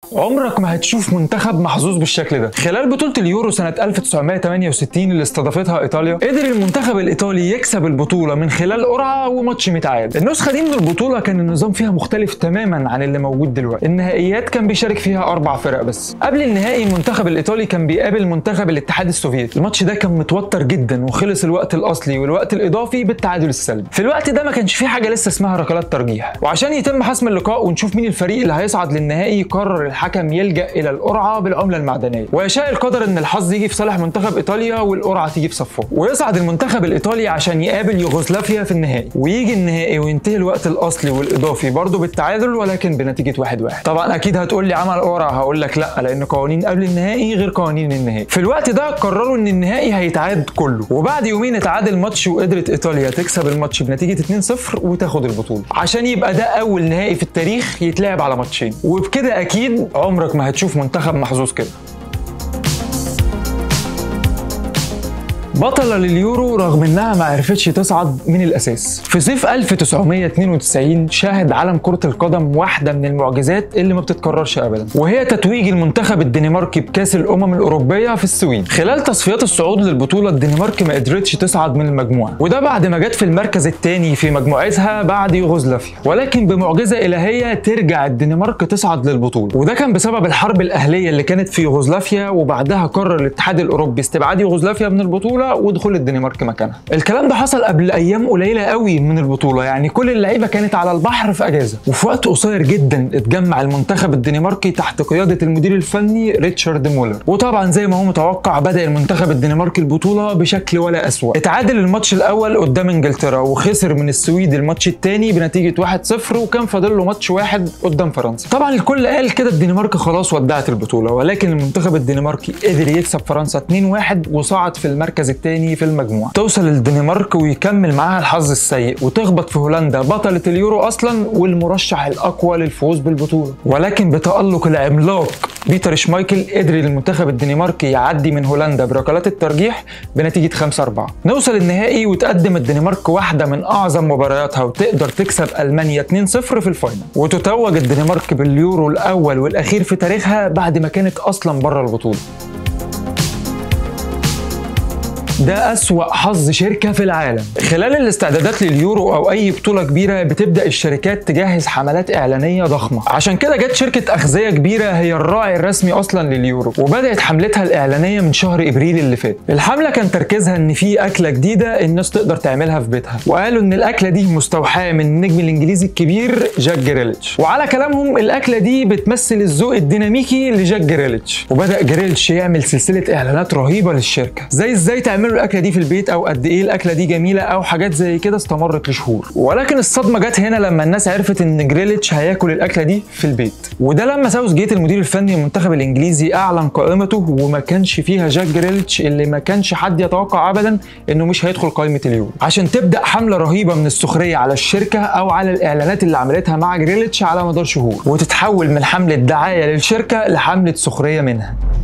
عمرك ما هتشوف منتخب محظوظ بالشكل ده خلال بطولة اليورو سنة 1968 اللي استضافتها ايطاليا قدر المنتخب الايطالي يكسب البطولة من خلال قرعة وماتش متعادل النسخة دي من البطولة كان النظام فيها مختلف تماما عن اللي موجود دلوقتي النهائيات كان بيشارك فيها اربع فرق بس قبل النهائي المنتخب الايطالي كان بيقابل منتخب الاتحاد السوفيتي الماتش ده كان متوتر جدا وخلص الوقت الاصلي والوقت الاضافي بالتعادل السلبي في الوقت ده ما كانش في حاجة لسه اسمها ركلات ترجيح وعشان يتم حسم اللقاء ونشوف مين الفريق اللي هيصعد للنهائي قرر الحكم يلجأ إلى القرعة بالعملة المعدنية ويشاء القدر إن الحظ يجي في صالح منتخب إيطاليا والقرعة تيجي في صفه ويصعد المنتخب الإيطالي عشان يقابل يوغوسلافيا في النهائي ويجي النهائي وينتهي الوقت الأصلي والإضافي برضه بالتعادل ولكن بنتيجة واحد واحد طبعا أكيد هتقول لي عمل قرعة هقول لك لا لأن قوانين قبل النهائي غير قوانين النهائي في الوقت ده قرروا إن النهائي هيتعاد كله وبعد يومين اتعاد الماتش وقدرت إيطاليا تكسب الماتش بنتيجة 2-0 وتاخد البطولة عشان يبقى ده أول نهائي في التاريخ يتلعب على ماتشين وبكده أكيد عمرك ما هتشوف منتخب محظوظ كده بطلة لليورو رغم انها ما عرفتش تصعد من الاساس. في صيف 1992 شاهد عالم كرة القدم واحدة من المعجزات اللي ما بتتكررش ابدا، وهي تتويج المنتخب الدنماركي بكأس الامم الاوروبية في السويد. خلال تصفيات الصعود للبطولة الدنمارك ما قدرتش تصعد من المجموعة، وده بعد ما جت في المركز الثاني في مجموعتها بعد يوغوسلافيا، ولكن بمعجزة الهية ترجع الدنمارك تصعد للبطولة، وده كان بسبب الحرب الاهلية اللي كانت في يوغوسلافيا وبعدها قرر الاتحاد الاوروبي استبعاد يوغوسلافيا من البطولة ودخول الدنمارك مكانها الكلام ده حصل قبل ايام قليله قوي من البطوله يعني كل اللعيبه كانت على البحر في اجازه وفي وقت قصير جدا اتجمع المنتخب الدنماركي تحت قياده المدير الفني ريتشارد مولر وطبعا زي ما هو متوقع بدا المنتخب الدنماركي البطوله بشكل ولا اسوء اتعادل الماتش الاول قدام انجلترا وخسر من السويد الماتش الثاني بنتيجه 1-0 وكان فاضل له ماتش واحد قدام فرنسا طبعا الكل قال كده الدنمارك خلاص ودعت البطوله ولكن المنتخب الدنماركي قدر يكسب فرنسا 2-1 وصعد في المركز الثاني في المجموعه توصل الدنمارك ويكمل معاها الحظ السيء وتخبط في هولندا بطله اليورو اصلا والمرشح الاقوى للفوز بالبطوله ولكن بتالق العملاق بيتر شمايكل قدر المنتخب الدنماركي يعدي من هولندا بركلات الترجيح بنتيجه 5 4 نوصل النهائي وتقدم الدنمارك واحده من اعظم مبارياتها وتقدر تكسب المانيا 2 0 في الفاينل وتتوج الدنمارك باليورو الاول والاخير في تاريخها بعد ما كانت اصلا بره البطوله ده أسوأ حظ شركة في العالم خلال الاستعدادات لليورو أو أي بطولة كبيرة بتبدأ الشركات تجهز حملات إعلانية ضخمة عشان كده جت شركة أغذية كبيرة هي الراعي الرسمي أصلا لليورو وبدأت حملتها الإعلانية من شهر إبريل اللي فات الحملة كان تركيزها إن في أكلة جديدة الناس تقدر تعملها في بيتها وقالوا إن الأكلة دي مستوحاة من النجم الإنجليزي الكبير جاك جريليتش وعلى كلامهم الأكلة دي بتمثل الذوق الديناميكي لجاك جريليتش وبدأ جريليتش يعمل سلسلة إعلانات رهيبة للشركة زي إزاي تعمل تعملوا الاكله دي في البيت او قد ايه الاكله دي جميله او حاجات زي كده استمرت لشهور ولكن الصدمه جت هنا لما الناس عرفت ان جريليتش هياكل الاكله دي في البيت وده لما ساوث جيت المدير الفني للمنتخب الانجليزي اعلن قائمته وما كانش فيها جاك جريليتش اللي ما كانش حد يتوقع ابدا انه مش هيدخل قائمه اليوم عشان تبدا حمله رهيبه من السخريه على الشركه او على الاعلانات اللي عملتها مع جريليتش على مدار شهور وتتحول من حمله دعايه للشركه لحمله سخريه منها